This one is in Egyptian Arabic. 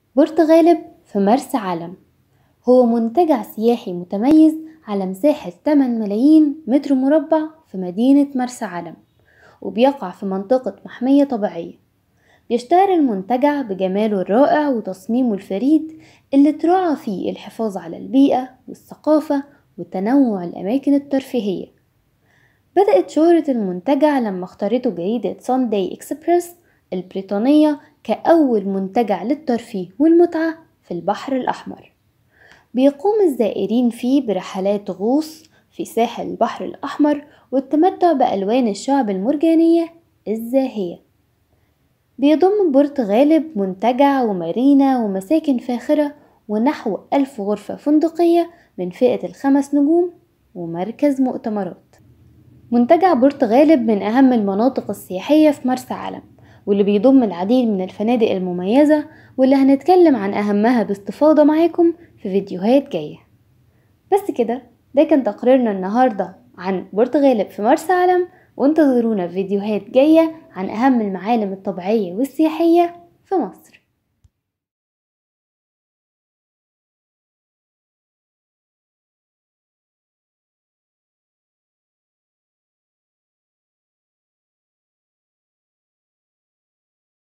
بورتغالب في مرسى علم هو منتجع سياحي متميز على مساحة 8 ملايين متر مربع في مدينة مرسى علم وبيقع في منطقة محمية طبيعية بيشتهر المنتجع بجماله الرائع وتصميمه الفريد اللي تراعى فيه الحفاظ على البيئة والثقافة وتنوع الأماكن الترفيهية بدأت شهرة المنتجع لما اختارته جريدة سانداي إكسبرس البريطانية كأول منتجع للترفيه والمتعة في البحر الأحمر بيقوم الزائرين فيه برحلات غوص في ساحل البحر الأحمر والتمتع بألوان الشعب المرجانية الزاهية بيضم بورت غالب منتجع ومارينا ومساكن فاخرة ونحو ألف غرفة فندقية من فئة الخمس نجوم ومركز مؤتمرات منتجع بورت غالب من أهم المناطق السياحية في مرسى علم واللي بيضم العديد من الفنادق المميزة واللي هنتكلم عن أهمها باستفاضة معاكم في فيديوهات جاية بس كده ده كان تقريرنا النهاردة عن بورت غالب في مرسى علم وانتظرونا في فيديوهات جاية عن أهم المعالم الطبيعية والسياحية في مصر